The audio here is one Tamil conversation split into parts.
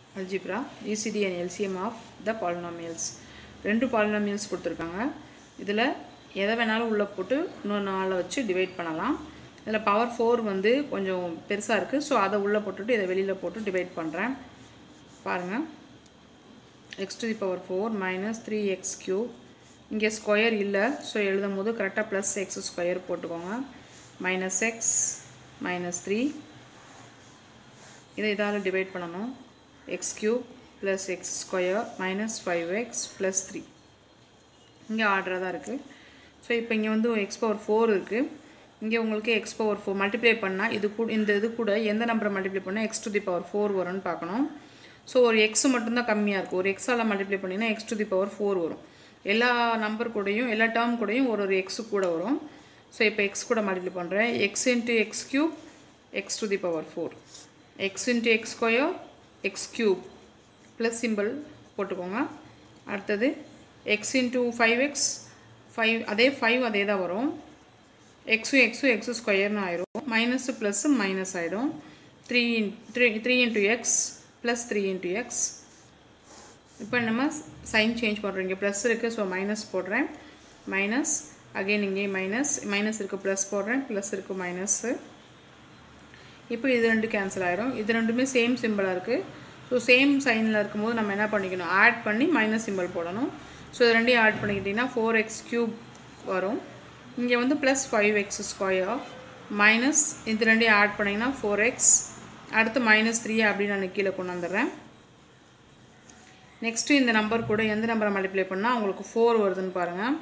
algebra GCD and LCM of the polynomials ரெண்டு பாலினாமியல்ஸ் கொடுத்துருக்காங்க இதில் எதை வேணாலும் உள்ளே போட்டு இன்னொரு நாளை வச்சு டிவைட் பண்ணலாம் இதில் பவர் ஃபோர் வந்து கொஞ்சம் பெருசாக இருக்குது ஸோ அதை உள்ளே போட்டுட்டு இதை வெளியில் போட்டு டிவைட் பண்ணுறேன் பாருங்கள் x to the power four minus three x cube இங்கே ஸ்கொயர் இல்லை ஸோ எழுதும் போது கரெக்டாக ப்ளஸ் எக்ஸ் ஸ்கொயர் போட்டுக்கோங்க மைனஸ் எக்ஸ் மைனஸ் த்ரீ இதை இதால் டிவைட் பண்ணணும் x cube plus x square minus five x plus three இங்கே ஆர்டராக தான் இருக்குது ஸோ இப்போ இங்கே வந்து எக்ஸ் பவர் ஃபோர் இருக்குது இங்கே உங்களுக்கு எக்ஸ் பவர் ஃபோர் மல்டிப்ளை பண்ணால் இது கூட இந்த இது கூட எந்த நம்பரை மல்டிப்ளை பண்ணால் x to the power four வரும்னு பார்க்கணும் ஸோ ஒரு எக்ஸ் மட்டும்தான் கம்மியாக இருக்குது ஒரு எக்ஸால் மல்டிப்ளை பண்ணிங்கன்னா x to the power four வரும் எல்லா நம்பர் கூடயும் எல்லா டேர்ம் கூடயும் ஒரு ஒரு எக்ஸு கூட வரும் ஸோ இப்போ எக்ஸ் கூட மல்டிப்ளை பண்ணுறேன் x into x cube x to the power four x into x square x cube plus simple போட்டுக்கோங்க அடுத்தது x into five x five அதே ஃபைவ் அதே தான் வரும் எக்ஸும் எக்ஸும் எக்ஸு ஸ்கொயர்னு ஆயிரும் மைனஸு ப்ளஸ்ஸு மைனஸ் ஆகிடும் three three three into x plus three into x இப்போ நம்ம சைன் சேஞ்ச் பண்ணுறோம் இங்கே ப்ளஸ் இருக்குது ஸோ மைனஸ் போடுறேன் மைனஸ் அகெயின் இங்கே மைனஸ் மைனஸ் இருக்குது ப்ளஸ் போடுறேன் ப்ளஸ் இருக்குது மைனஸ்ஸு இப்போ இது ரெண்டு கேன்சல் ஆயிரும் இது ரெண்டுமே சேம் சிம்பிளாக இருக்குது ஸோ சேம் சைனில் இருக்கும்போது நம்ம என்ன பண்ணிக்கணும் ஆட் பண்ணி மைனஸ் சிம்பிள் போடணும் ஸோ இது ரெண்டையும் ஆட் பண்ணிக்கிட்டிங்கன்னா ஃபோர் எக்ஸ் க்யூப் வரும் இங்கே வந்து plus five x square minus இது ரெண்டையும் ஆட் பண்ணிங்கன்னா ஃபோர் எக்ஸ் அடுத்து மைனஸ் த்ரீ அப்படின்னு நான் கீழே கொண்டு வந்துடுறேன் நெக்ஸ்ட்டு இந்த நம்பர் கூட எந்த நம்பரை மல்டிப்ளை பண்ணால் உங்களுக்கு ஃபோர் வருதுன்னு பாருங்கள்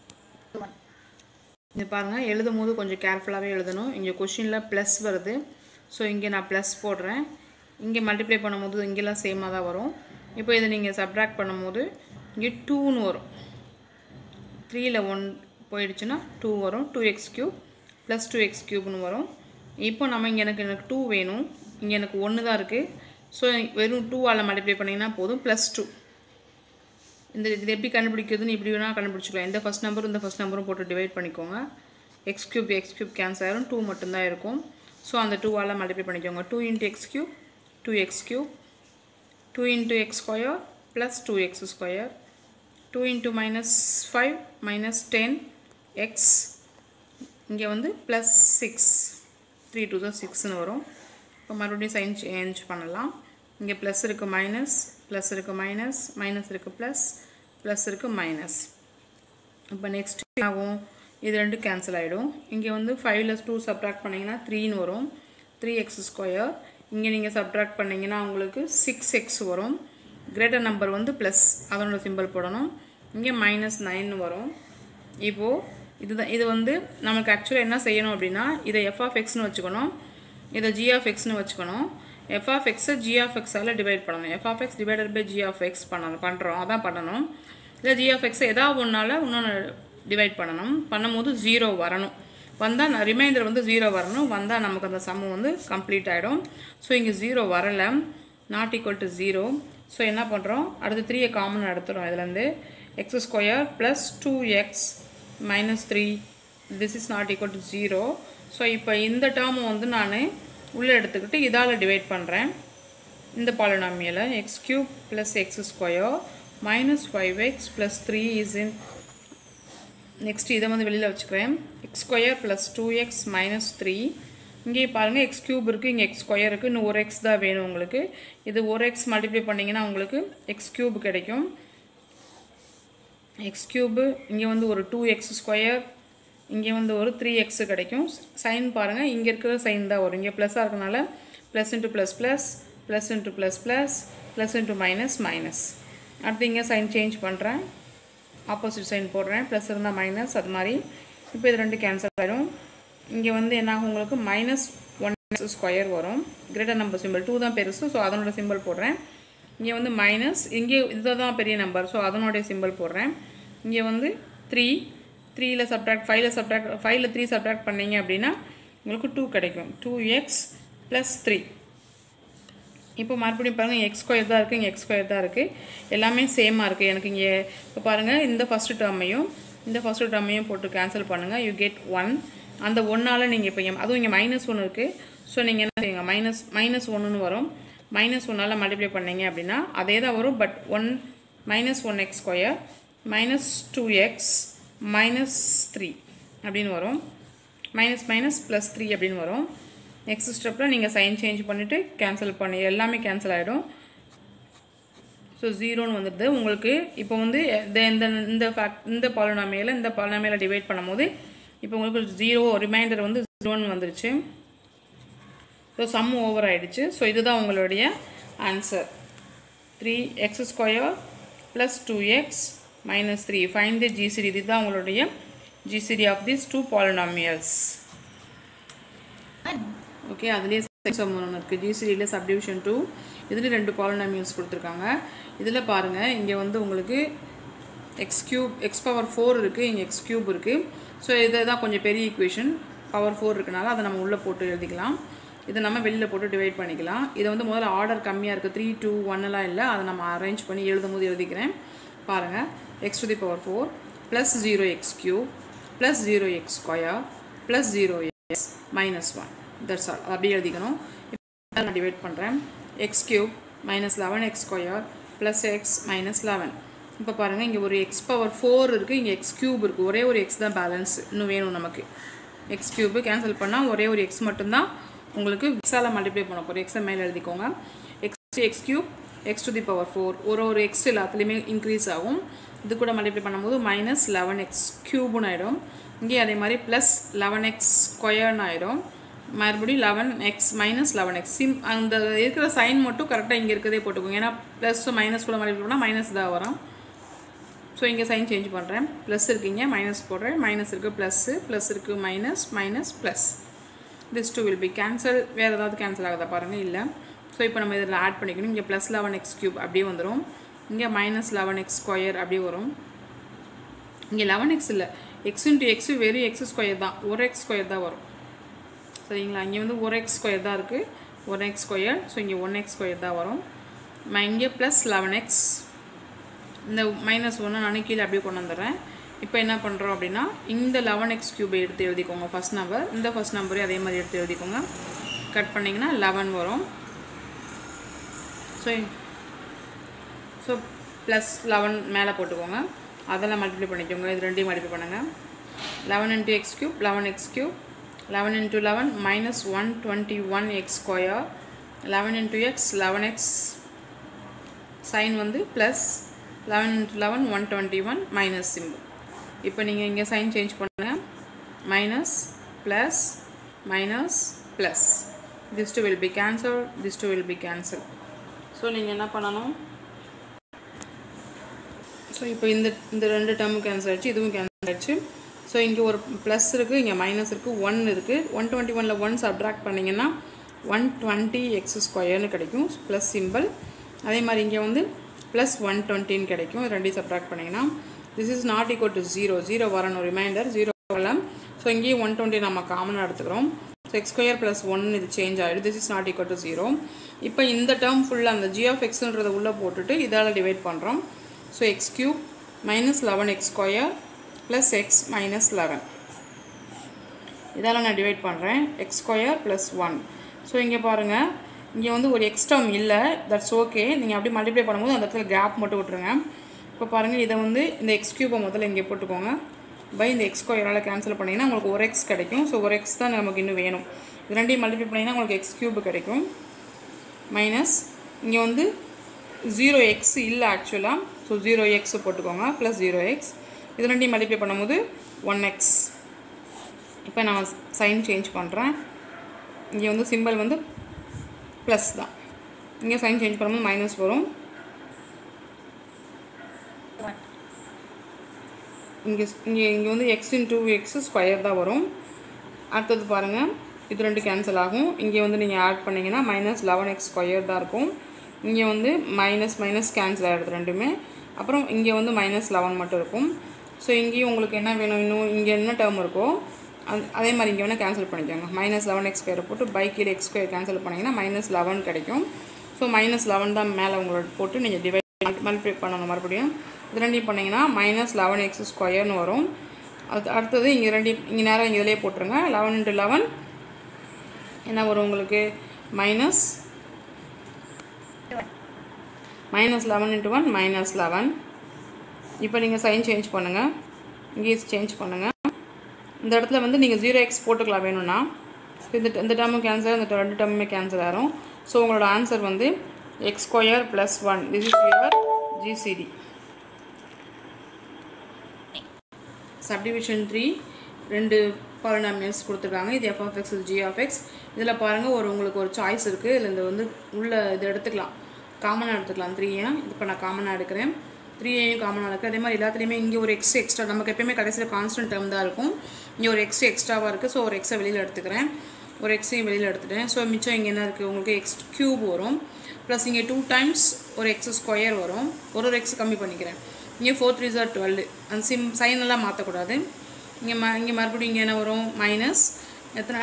இது பாருங்கள் எழுதும் போது கொஞ்சம் கேர்ஃபுல்லாகவே எழுதணும் இங்கே கொஷினில் ப்ளஸ் வருது ஸோ இங்கே நான் ப்ளஸ் போடுறேன் இங்கே மல்டிப்ளை பண்ணும்போது இங்கெல்லாம் சேமாக தான் வரும் இப்போ இதை நீங்கள் சப்ட்ராக்ட் பண்ணும்போது இங்கே டூன்னு வரும் த்ரீயில் ஒன் போயிடுச்சுன்னா டூ வரும் two x cube plus two x க்யூப்னு வரும் இப்போ நம்ம இங்கே எனக்கு எனக்கு டூ வேணும் இங்கே எனக்கு ஒன்று தான் இருக்குது ஸோ வெறும் டூவால் மல்டிப்ளை பண்ணிங்கன்னா போதும் ப்ளஸ் டூ இந்த இது எப்படி கண்டுபிடிக்கிறதுன்னு இப்படி வேணால் கண்டுபிடிச்சிக்கலாம் இந்த ஃபஸ்ட் நம்பரும் இந்த ஃபஸ்ட் நம்பரும் போட்டு டிவைட் பண்ணிக்கோங்க x cube x cube cancel ஆயிரும் டூ மட்டும்தான் இருக்கும் ஸோ அந்த டூவால் மல்டிப்ளை பண்ணிக்கோங்க two into x cube two x cube two into x square plus two x square two into minus five minus ten x இங்கே வந்து ப்ளஸ் சிக்ஸ் த்ரீ டூ தான் சிக்ஸ்னு வரும் இப்போ மறுபடியும் சைன் சேஞ்ச் பண்ணலாம் இங்கே ப்ளஸ் இருக்குது மைனஸ் ப்ளஸ் இருக்குது மைனஸ் மைனஸ் இருக்குது ப்ளஸ் ப்ளஸ் இருக்குது மைனஸ் இப்போ நெக்ஸ்ட் ஆகும் இது ரெண்டு கேன்சல் ஆகிடும் இங்கே வந்து ஃபைவ்ல டூ சப்ட்ராக்ட் பண்ணிங்கன்னா த்ரீன்னு வரும் த்ரீ எக்ஸ் ஸ்கொயர் இங்கே நீங்கள் சப்ட்ராக்ட் பண்ணிங்கன்னா உங்களுக்கு சிக்ஸ் எக்ஸ் வரும் கிரேட்டர் நம்பர் வந்து ப்ளஸ் அதனோட சிம்பிள் போடணும் இங்கே மைனஸ் நைன் வரும் இப்போது இதுதான் இது வந்து நமக்கு ஆக்சுவலாக என்ன செய்யணும் அப்படின்னா இதை எஃப் ஆஃப் எக்ஸ்னு வச்சுக்கணும் இதை ஜி ஆஃப் எக்ஸ்னு வச்சுக்கணும் எஃப் ஆஃப் எக்ஸை ஜி ஆஃப் எக்ஸால் டிவைட் பண்ணணும் F of x divided by G of x பண்ணணும் பண்ணுறோம் அதான் பண்ணணும் இல்லை ஜி ஆஃப் எக்ஸை ஏதாவது ஒன்றால் இன்னொன்று டிவைட் பண்ணணும் பண்ணும்போது ஜீரோ வரணும் வந்தால் ரிமைண்டர் வந்து ஜீரோ வரணும் வந்தால் நமக்கு அந்த சம்மு வந்து கம்ப்ளீட் ஆகிடும் ஸோ இங்கே ஜீரோ வரலை not equal to zero so என்ன பண்ணுறோம் அடுத்து த்ரீயை காமன் எடுத்துகிறோம் இதுலேருந்து x square plus two x minus three this is not equal to zero so இப்போ இந்த டேர்மை வந்து நான் உள்ளே எடுத்துக்கிட்டு இதால் டிவைட் பண்ணுறேன் இந்த பாலினாமியலை x cube plus x square minus five x plus three is in next இதை வந்து வெளியில் வச்சுக்கிறேன் x square plus two x minus three இங்கே பாருங்கள் எக்ஸ் க்யூப் இருக்குது இங்கே எக்ஸ் ஸ்கொயர் இருக்குது இன்னும் ஒரு எக்ஸ் தான் வேணும் உங்களுக்கு இது ஒரு எக்ஸ் மல்டிப்ளை பண்ணிங்கன்னா உங்களுக்கு எக்ஸ் க்யூப் கிடைக்கும் எக்ஸ் க்யூபு இங்கே வந்து ஒரு டூ எக்ஸ் ஸ்கொயர் இங்கே வந்து ஒரு த்ரீ எக்ஸு கிடைக்கும் சைன் பாருங்கள் இங்கே இருக்கிற சைன் தான் வரும் இங்கே ப்ளஸ்ஸாக இருக்கனால plus into plus plus plus into plus plus plus into minus minus அடுத்து இங்கே சைன் சேஞ்ச் பண்ணுறேன் ஆப்போசிட் சைன் போடுறேன் ப்ளஸ் இருந்தால் மைனஸ் அது மாதிரி இப்போ இது ரெண்டு கேன்சல் ஆகிடும் இங்கே வந்து என்ன ஆகும் உங்களுக்கு மைனஸ் ஒன் ஸ்கொயர் வரும் கிரேட்டர் நம்பர் சிம்பிள் டூ தான் பெருசு ஸோ அதனோட சிம்பிள் போடுறேன் இங்கே வந்து மைனஸ் இங்கே இதுதான் பெரிய நம்பர் ஸோ அதனுடைய சிம்பிள் போடுறேன் இங்கே வந்து த்ரீ த்ரீயில் சப்ட்ராக்ட் ஃபைவ்ல சப்ட்ராக்ட் ஃபைவ்ல த்ரீ சப்ட்ராக்ட் பண்ணீங்க அப்படின்னா உங்களுக்கு டூ கிடைக்கும் டூ எக்ஸ் ப்ளஸ் த்ரீ இப்போ மறுபடியும் பாருங்கள் எக்ஸ் ஸ்கொயர் தான் இருக்குது இங்கே எக்ஸ் ஸ்கொயர் தான் இருக்குது எல்லாமே சேமாக இருக்குது எனக்கு இங்கே இப்போ பாருங்கள் இந்த ஃபஸ்ட்டு டேர்மையும் இந்த ஃபஸ்ட்டு டேர்மையும் போட்டு கேன்சல் பண்ணுங்கள் யூ கெட் ஒன் அந்த ஒன்றால் நீங்கள் இப்போ அதுவும் இங்கே மைனஸ் ஒன்று இருக்குது ஸோ நீங்கள் என்ன செய்யுங்க மைனஸ் மைனஸ் ஒன்றுன்னு வரும் மைனஸ் ஒன்னால் மல்டிப்ளை பண்ணீங்க அப்படின்னா அதே தான் வரும் but one minus one x square minus two x minus three அப்படின்னு வரும் மைனஸ் மைனஸ் ப்ளஸ் த்ரீ அப்படின்னு வரும் நெக்ஸ்ட் ஸ்டெப்பில் நீங்கள் சைன் சேஞ்ச் பண்ணிவிட்டு கேன்சல் பண்ணி எல்லாமே கேன்சல் ஆகிடும் ஸோ ஜீரோன்னு வந்துடுது உங்களுக்கு இப்போ வந்து இந்த இந்த இந்த ஃபேக்ட் இந்த பாலினாமியில் இந்த பாலினாமியில் டிவைட் பண்ணும்போது இப்போ உங்களுக்கு ஜீரோ ரிமைண்டர் வந்து ஜீரோன்னு வந்துருச்சு ஸோ சம் ஓவர் ஆயிடுச்சு ஸோ இதுதான் உங்களுடைய answer three x square plus two x minus three find the GCD இதுதான் உங்களுடைய GCD of this two polynomials okay அதுலேயே சம் ஒன்று இருக்குது ஜிசிடியில் சப்டிவிஷன் டூ இதில் ரெண்டு பாலினாமியல்ஸ் கொடுத்துருக்காங்க இதில் பாருங்கள் இங்கே வந்து உங்களுக்கு x cube x power four இருக்குது இங்கே எக்ஸ் கியூப் இருக்குது ஸோ இதை தான் கொஞ்சம் பெரிய ஈக்குவேஷன் பவர் ஃபோர் இருக்கனால அதை நம்ம உள்ளே போட்டு எழுதிக்கலாம் இதை நம்ம வெளியில் போட்டு டிவைட் பண்ணிக்கலாம் இதை வந்து முதல்ல ஆர்டர் கம்மியாக இருக்குது த்ரீ டூ ஒன்னெல்லாம் இல்லை அதை நம்ம அரேஞ்ச் பண்ணி எழுதும் போது எழுதிக்கிறேன் பாருங்கள் x to the power four plus zero x cube plus zero x square plus zero x minus one that's all அப்படியே எழுதிக்கணும் இப்போ நான் டிவைட் பண்ணுறேன் x cube minus eleven x square plus x minus eleven இப்போ பாருங்கள் இங்கே ஒரு எக்ஸ் பவர் ஃபோர் இருக்குது இங்கே எக்ஸ் கியூப் இருக்குது ஒரே ஒரு எக்ஸ் தான் பேலன்ஸ் இன்னும் வேணும் நமக்கு எக்ஸ் கியூபு கேன்சல் பண்ணால் ஒரே ஒரு எக்ஸ் மட்டும்தான் உங்களுக்கு எக்ஸால் மல்டிப்ளை பண்ண போகிறோம் எக்ஸை மேலே எழுதிக்கோங்க x x cube x to the power four ஒரு ஒரு எக்ஸ் எல்லாத்துலேயுமே இன்க்ரீஸ் ஆகும் இது கூட மல்டிப்ளை பண்ணும்போது மைனஸ் லெவன் எக்ஸ் க்யூப்னு ஆகிடும் இங்கே அதே மாதிரி ப்ளஸ் லெவன் எக்ஸ் ஸ்கொயர்னு ஆகிடும் மறுபடியும் eleven x minus eleven x சிம் அந்த இருக்கிற சைன் மட்டும் கரெக்டாக இங்கே இருக்கிறதே போட்டுக்கோங்க ஏன்னா ப்ளஸ் மைனஸ் கூட மல்டிப்ளை பண்ணால் மைனஸ் தான் வரும் ஸோ இங்கே சைன் சேஞ்ச் பண்ணுறேன் ப்ளஸ் இருக்கீங்க மைனஸ் போடுறேன் மைனஸ் இருக்குது ப்ளஸ்ஸு ப்ளஸ் இருக்குது minus minus plus this two will be cancel வேறு ஏதாவது கேன்சல் ஆகுதா பாருங்கள் இல்லை ஸோ இப்போ நம்ம இதில் ஆட் பண்ணிக்கணும் இங்கே ப்ளஸ் லெவன் எக்ஸ் க்யூப் அப்படியே வந்துடும் இங்கே மைனஸ் லெவன் எக்ஸ் ஸ்கொயர் அப்படியே வரும் இங்கே லெவன் எக்ஸ் இல்லை எக்ஸ் இன்ட்டு எக்ஸு வெறும் எக்ஸ் ஸ்கொயர் தான் ஒரு எக்ஸ் ஸ்கொயர் தான் வரும் சரிங்களா இங்கே வந்து ஒரு எக்ஸ் ஸ்கொயர் தான் இருக்குது ஒன் எக்ஸ் ஸ்கொயர் ஸோ இங்கே ஒன் எக்ஸ் ஸ்கொயர் தான் வரும் இங்கே ப்ளஸ் லெவன் எக்ஸ் இந்த மைனஸ் ஒன்று நான் கீழே அப்படியே கொண்டு வந்துடுறேன் இப்போ என்ன பண்ணுறோம் அப்படின்னா இந்த லெவன் எக்ஸ் க்யூபை எடுத்து எழுதிக்கோங்க ஃபஸ்ட் நம்பர் இந்த ஃபஸ்ட் நம்பரே அதே மாதிரி எடுத்து எழுதிக்கோங்க கட் பண்ணிங்கன்னா லெவன் வரும் ஸோ ஸோ ப்ளஸ் லெவன் மேலே போட்டுக்கோங்க அதெல்லாம் மல்டிப்ளை பண்ணிக்கோங்க இது ரெண்டையும் மல்டிப்ளை பண்ணுங்கள் eleven into x cube eleven x cube eleven into eleven minus one twenty one x square eleven into x eleven x sign வந்து plus eleven into eleven one twenty one minus simple இப்போ நீங்கள் இங்கே சைன் சேஞ்ச் பண்ணுங்கள் minus plus minus plus this two will be cancel this two will be cancel so நீங்கள் என்ன பண்ணணும் ஸோ இப்போ இந்த இந்த ரெண்டு டேர்மும் கேன்சல் ஆயிடுச்சு இதுவும் கேன்சல் ஆயிடுச்சு ஸோ இங்கே ஒரு ப்ளஸ் இருக்குது இங்கே மைனஸ் இருக்குது ஒன் இருக்குது ஒன் டுவெண்ட்டி ஒனில் ஒன் சப்ட்ராக்ட் பண்ணிங்கன்னா ஒன் டுவெண்ட்டி எக்ஸ் ஸ்கொயர்னு கிடைக்கும் ப்ளஸ் சிம்பிள் அதே மாதிரி இங்கே வந்து ப்ளஸ் ஒன் டுவெண்ட்டின்னு கிடைக்கும் ரெண்டையும் சப்ட்ராக்ட் பண்ணிங்கன்னா this is not equal to zero zero வரணும் ரிமைண்டர் ஜீரோ வரலாம் ஸோ இங்கேயும் ஒன் டுவெண்ட்டி நம்ம காமனாக எடுத்துக்கிறோம் so x square plus one இது சேஞ்ச் ஆகிடும் this is not equal to zero இப்போ இந்த டேர்ம் ஃபுல்லாக அந்த ஜி ஆஃப் எக்ஸுன்றதை உள்ளே போட்டுட்டு இதால் டிவைட் பண்ணுறோம் so x cube minus eleven x square plus x minus eleven இதால் நான் டிவைட் பண்ணுறேன் x square plus one so இங்கே பாருங்கள் இங்கே வந்து ஒரு எக்ஸ் டேர்ம் இல்லை தட்ஸ் ஓகே நீங்கள் அப்படி மல்டிப்ளை பண்ணும்போது அந்த இடத்துல கேப் மட்டும் விட்ருங்க இப்போ பாருங்கள் இதை வந்து இந்த எக்ஸ் கியூபை முதல்ல இங்கே போட்டுக்கோங்க பை இந்த எக்ஸ் ஸ்கொயரால் கேன்சல் பண்ணிங்கன்னா உங்களுக்கு ஒரு எக்ஸ் கிடைக்கும் ஸோ ஒரு எக்ஸ் தான் நமக்கு இன்னும் வேணும் இது ரெண்டையும் மல்டிப்ளை பண்ணிங்கன்னா உங்களுக்கு எக்ஸ் கியூப் கிடைக்கும் மைனஸ் இங்கே வந்து ஜீரோ எக்ஸ் இல்லை ஆக்சுவலாக ஸோ ஜீரோ எக்ஸ் போட்டுக்கோங்க ப்ளஸ் ஜீரோ எக்ஸ் இது ரெண்டையும் மல்டிப்ளை பண்ணும்போது ஒன் எக்ஸ் இப்போ நான் சைன் சேஞ்ச் பண்ணுறேன் இங்கே வந்து சிம்பிள் வந்து ப்ளஸ் தான் இங்கே சைன் சேஞ்ச் பண்ணும்போது மைனஸ் வரும் இங்கே இங்கே இங்கே வந்து x into x square தான் வரும் அடுத்தது பாருங்கள் இது ரெண்டு கேன்சல் ஆகும் இங்கே வந்து நீங்கள் ஆட் பண்ணிங்கன்னா மைனஸ் லெவன் எக்ஸ் ஸ்கொயர் தான் இருக்கும் இங்கே வந்து மைனஸ் மைனஸ் கேன்சல் ஆகிடுது ரெண்டுமே அப்புறம் இங்கே வந்து மைனஸ் லெவன் மட்டும் இருக்கும் ஸோ இங்கேயும் உங்களுக்கு என்ன வேணும் இன்னும் இங்கே என்ன டேர்ம் இருக்கோ அது அதே மாதிரி இங்கே வேணால் கேன்சல் பண்ணிக்கோங்க மைனஸ் லெவன் எக்ஸ் ஸ்கொயர் போட்டு பை கீழே எக்ஸ் ஸ்கொயர் கேன்சல் பண்ணிங்கன்னா மைனஸ் லெவன் கிடைக்கும் ஸோ மைனஸ் லெவன் தான் மேலே உங்களோட போட்டு நீங்கள் டிவைட் மல்டிப்ளை பண்ணணும் மறுபடியும் இது ரெண்டையும் பண்ணிங்கன்னா மைனஸ் லெவன் எக்ஸ் ஸ்கொயர்னு வரும் அது அடுத்தது இங்கே ரெண்டையும் இங்கே நேரம் இங்கே இதிலே போட்டுருங்க லெவன் இன்ட்டு லெவன் என்ன வரும் உங்களுக்கு minus minus eleven into one minus eleven இப்போ நீங்கள் சைன் சேஞ்ச் பண்ணுங்கள் இங்கே சேஞ்ச் பண்ணுங்கள் இந்த இடத்துல வந்து நீங்கள் ஜீரோ எக்ஸ் போட்டுக்கலாம் வேணும்னா இந்த இந்த டேர்மும் கேன்சல் இந்த ரெண்டு டேர்முமே கேன்சல் ஆகும் ஸோ உங்களோட ஆன்சர் வந்து x square plus one this is your GCD subdivision three ரெண்டு பாலினாமியல்ஸ் கொடுத்துருக்காங்க இது எஃப் ஆஃப் எக்ஸ் இது ஜி ஆஃப் எக்ஸ் இதில் பாருங்கள் ஒரு உங்களுக்கு ஒரு சாய்ஸ் இருக்குது இதில் இந்த வந்து உள்ள இது எடுத்துக்கலாம் காமனாக எடுத்துக்கலாம் த்ரீயை இது இப்போ நான் காமனாக எடுக்கிறேன் த்ரீயையும் காமனாக இருக்குது அதே மாதிரி எல்லாத்துலேயுமே இங்கே ஒரு எக்ஸ் எக்ஸ்ட்ரா நமக்கு எப்பயுமே கடைசியில் கான்ஸ்டன்ட் டேர்ம் தான் இருக்கும் இங்கே ஒரு எக்ஸ் எக்ஸ்ட்ராவாக இருக்குது ஸோ ஒரு எக்ஸை வெளியில் எடுத்துக்கிறேன் ஒரு எக்ஸையும் வெளியில் எடுத்துட்டேன் ஸோ மிச்சம் இங்கே என்ன இருக்குது உங்களுக்கு எக்ஸ் க்யூப் வரும் ப்ளஸ் இங்கே டூ டைம்ஸ் ஒரு எக்ஸ் ஸ்கொயர் வரும் ஒரு ஒரு எக்ஸ் கம்மி பண்ணிக்கிறேன் இங்கே ஃபோர் த்ரீ ஜார் டுவெல் அந்த சிம் சைன் எல்லாம் மாற்றக்கூடாது இங்கே ம இங்கே மறுபடியும் இங்கே என்ன வரும் மைனஸ் எத்தனை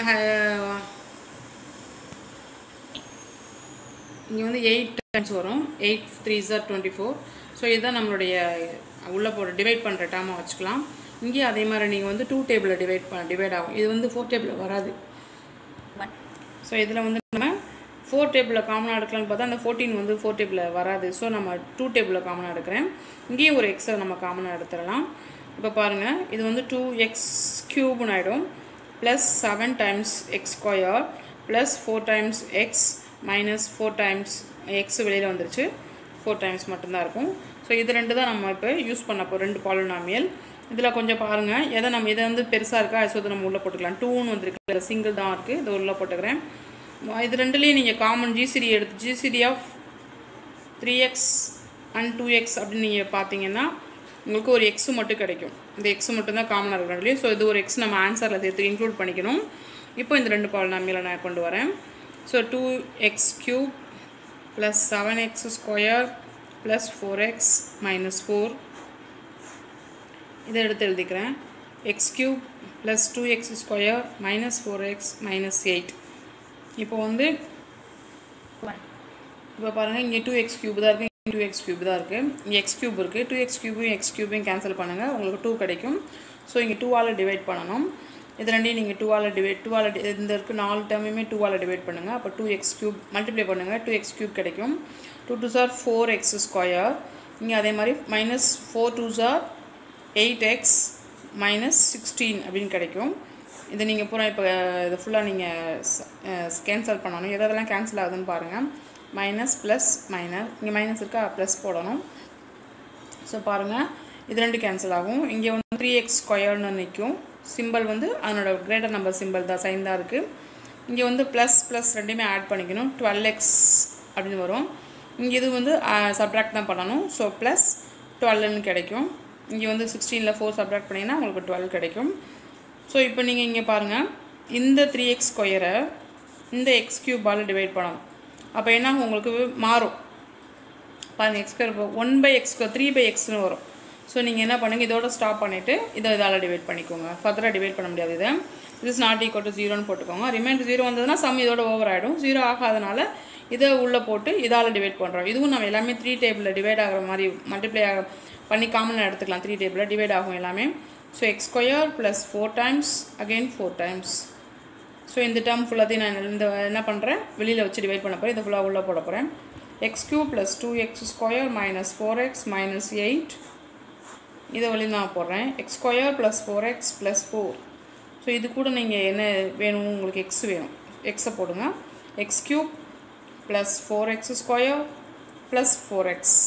இங்கே வந்து எயிட் டைம்ஸ் வரும் எயிட் த்ரீ ஜார் டுவெண்ட்டி ஃபோர் ஸோ இதுதான் நம்மளுடைய உள்ளே போட டிவைட் பண்ணுற டேமாக வச்சுக்கலாம் இங்கேயும் அதே மாதிரி நீங்கள் வந்து டூ டேபிளில் டிவைட் பண்ண டிவைட் ஆகும் இது வந்து ஃபோர் டேபிளில் வராது ஸோ இதில் வந்து நம்ம ஃபோர் டேபிளில் காமனாக எடுக்கலாம்னு பார்த்தா அந்த ஃபோர்டீன் வந்து ஃபோர் டேபிளில் வராது ஸோ நம்ம டூ டேபிளில் காமனாக எடுக்கிறேன் இங்கேயும் ஒரு எக்ஸை நம்ம காமனாக எடுத்துடலாம் இப்போ பாருங்கள் இது வந்து டூ எக்ஸ் க்யூப்னு ஆகிடும் plus seven times x square plus four times x minus four times x வெளியில் வந்துருச்சு ஃபோர் டைம்ஸ் மட்டும்தான் இருக்கும் ஸோ இது ரெண்டு தான் நம்ம இப்போ யூஸ் பண்ண போகிறோம் ரெண்டு பாலினாமியல் இதில் கொஞ்சம் பாருங்கள் எதை நம்ம இதை வந்து பெருசாக இருக்கா ஸோ இதை நம்ம உள்ளே போட்டுக்கலாம் டூன்னு வந்துருக்கு சிங்கிள் தான் இருக்குது இது உள்ளே போட்டுக்கிறேன் இது ரெண்டுலேயும் நீங்கள் காமன் ஜிசிடி எடுத்து GCD of three x and two x அப்படின்னு நீங்கள் பார்த்தீங்கன்னா உங்களுக்கு ஒரு எக்ஸு மட்டும் கிடைக்கும் இந்த எக்ஸ் மட்டும் தான் காமனாக இருக்கிற ரெண்டுலேயும் ஸோ இது ஒரு எக்ஸ் நம்ம ஆன்சரில் சேர்த்து இன்க்ளூட் பண்ணிக்கணும் இப்போ இந்த ரெண்டு பாலினாமியில் நான் கொண்டு வரேன் so two x cube plus seven x square plus four x minus four இதை எடுத்து எழுதிக்கிறேன் x cube plus two x square minus four x minus eight இப்போ வந்து இப்போ பாருங்கள் இங்கே டூ எக்ஸ் க்யூப் தான் இருக்குது டூ எக்ஸ் க்யூப் தான் இருக்குது இங்கே எக்ஸ் க்யூப் இருக்குது டூ எக்ஸ் க்யூபையும் எக்ஸ் க்யூபையும் கேன்சல் பண்ணுங்கள் உங்களுக்கு டூ கிடைக்கும் ஸோ இங்கே டூவால் டிவைட் பண்ணணும் இது ரெண்டையும் நீங்கள் டூவால் டிவைட் டூவால் இந்த இருக்குது நாலு டேர்மையுமே டூவால் டிவைட் பண்ணுங்கள் அப்போ டூ எக்ஸ் க்யூப் மல்டிப்ளை பண்ணுங்கள் டூ எக்ஸ் க்யூப் கிடைக்கும் டூ டூ சார் ஃபோர் எக்ஸ் ஸ்கொயர் இங்கே அதே மாதிரி மைனஸ் ஃபோர் டூ சார் எயிட் எக்ஸ் மைனஸ் சிக்ஸ்டீன் அப்படின்னு கிடைக்கும் இதை நீங்கள் பூரா இப்போ இதை ஃபுல்லாக நீங்கள் கேன்சல் பண்ணணும் எதெல்லாம் கேன்சல் ஆகுதுன்னு பாருங்கள் மைனஸ் ப்ளஸ் மைனஸ் இங்கே மைனஸ் இருக்கா ப்ளஸ் போடணும் ஸோ பாருங்கள் இது ரெண்டு கேன்சல் ஆகும் இங்கே வந்து த்ரீ எக்ஸ் ஸ்கொயர்னு நிற்கும் சிம்பிள் வந்து அதனோட கிரேட்டர் நம்பர் சிம்பிள் தான் சைன் தான் இருக்குது இங்கே வந்து ப்ளஸ் ப்ளஸ் ரெண்டுமே ஆட் பண்ணிக்கணும் டுவெல் எக்ஸ் அப்படின்னு வரும் இங்கே இது வந்து சப்ராக்ட் தான் பண்ணணும் ஸோ ப்ளஸ் டுவெல்னு கிடைக்கும் இங்கே வந்து சிக்ஸ்டீனில் ஃபோர் சப்ராக்ட் பண்ணிங்கன்னா உங்களுக்கு டுவெல் கிடைக்கும் ஸோ இப்போ நீங்கள் இங்கே பாருங்கள் இந்த த்ரீ எக்ஸ் ஸ்கொயரை இந்த எக்ஸ் க்யூபால் டிவைட் பண்ணணும் அப்போ என்ன உங்களுக்கு மாறும் பாருங்கள் x square one by x three by எக்ஸ்னு வரும் ஸோ நீங்கள் என்ன பண்ணுங்கள் இதோட ஸ்டாப் பண்ணிவிட்டு இதை இதால் டிவைட் பண்ணிக்கோங்க ஃபர்தராக டிவைட் பண்ண முடியாது இதை இஸ் நாட் ஈக்குவல் டு ஜீரோன்னு போட்டுக்கோங்க ரிமைண்டர் ஜீரோ வந்ததுன்னா சம் இதோட ஓவர் ஆகிடும் ஜீரோ ஆகாதனால இதை உள்ளே போட்டு இதால் டிவைட் பண்ணுறோம் இதுவும் நம்ம எல்லாமே த்ரீ டேபிளில் டிவைட் ஆகிற மாதிரி மல்டிப்ளை ஆக பண்ணி காமனாக எடுத்துக்கலாம் த்ரீ டேபிளில் டிவைட் ஆகும் எல்லாமே so x square plus four times again four times so இந்த டேர்ம் ஃபுல்லாத்தையும் நான் இந்த என்ன பண்ணுறேன் வெளியில் வச்சு டிவைட் பண்ண போகிறேன் இதை ஃபுல்லாக உள்ளே போட போகிறேன் x cube plus two x square minus four x minus eight இதை வெளியில் நான் போடுறேன் x square plus four x plus four so இது கூட நீங்கள் என்ன வேணும் உங்களுக்கு எக்ஸ் வேணும் எக்ஸை போடுங்க x cube plus four x square plus four x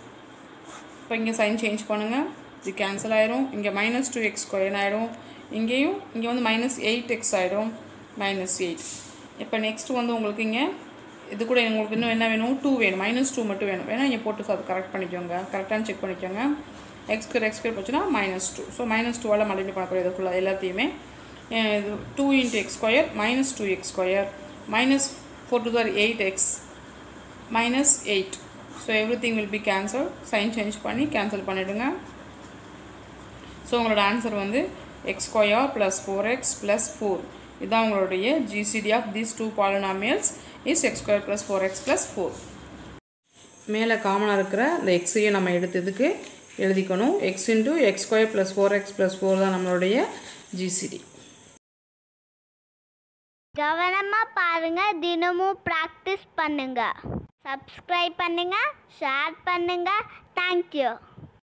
இப்போ இங்கே சைன் சேஞ்ச் பண்ணுங்கள் இது கேன்சல் ஆயிரும் இங்கே மைனஸ் டூ எக்ஸ் ஸ்கொயர் ஆகிடும் இங்கேயும் இங்கே வந்து மைனஸ் எயிட் எக்ஸ் ஆகிடும் மைனஸ் எயிட் இப்போ நெக்ஸ்ட் வந்து உங்களுக்கு இங்கே இது கூட உங்களுக்கு இன்னும் என்ன வேணும் டூ வேணும் மைனஸ் டூ மட்டும் வேணும் வேணால் இங்கே போட்டு அது கரெக்ட் பண்ணிக்கோங்க கரெக்டானு செக் பண்ணிக்கோங்க எக்ஸ் ஸ்கொயர் எக்ஸ் ஸ்கொயர் போச்சுன்னா மைனஸ் டூ ஸோ மைனஸ் டூவால் மல்டிப்ளை பண்ணக்கூடிய இது ஃபுல்லாக எல்லாத்தையுமே இது two into x square minus two x square minus four two சார் eight x minus eight so everything will be cancel sign change பண்ணி கேன்சல் பண்ணிவிடுங்க ஸோ உங்களோட ஆன்சர் வந்து x square plus four x plus four இதுதான் உங்களுடைய GCD of these two polynomials is X square plus four x plus four மேலே காமனாக இருக்கிற இந்த எக்ஸையும் நம்ம எடுத்ததுக்கு எழுதிக்கணும் x into x square plus four x plus four தான் நம்மளுடைய ஜிசிடி கவனமா பாருங்க தினமும் ப்ராக்டிஸ் பண்ணுங்க சப்ஸ்கிரைப் பண்ணுங்க ஷேர் பண்ணுங்கள் தேங்க்யூ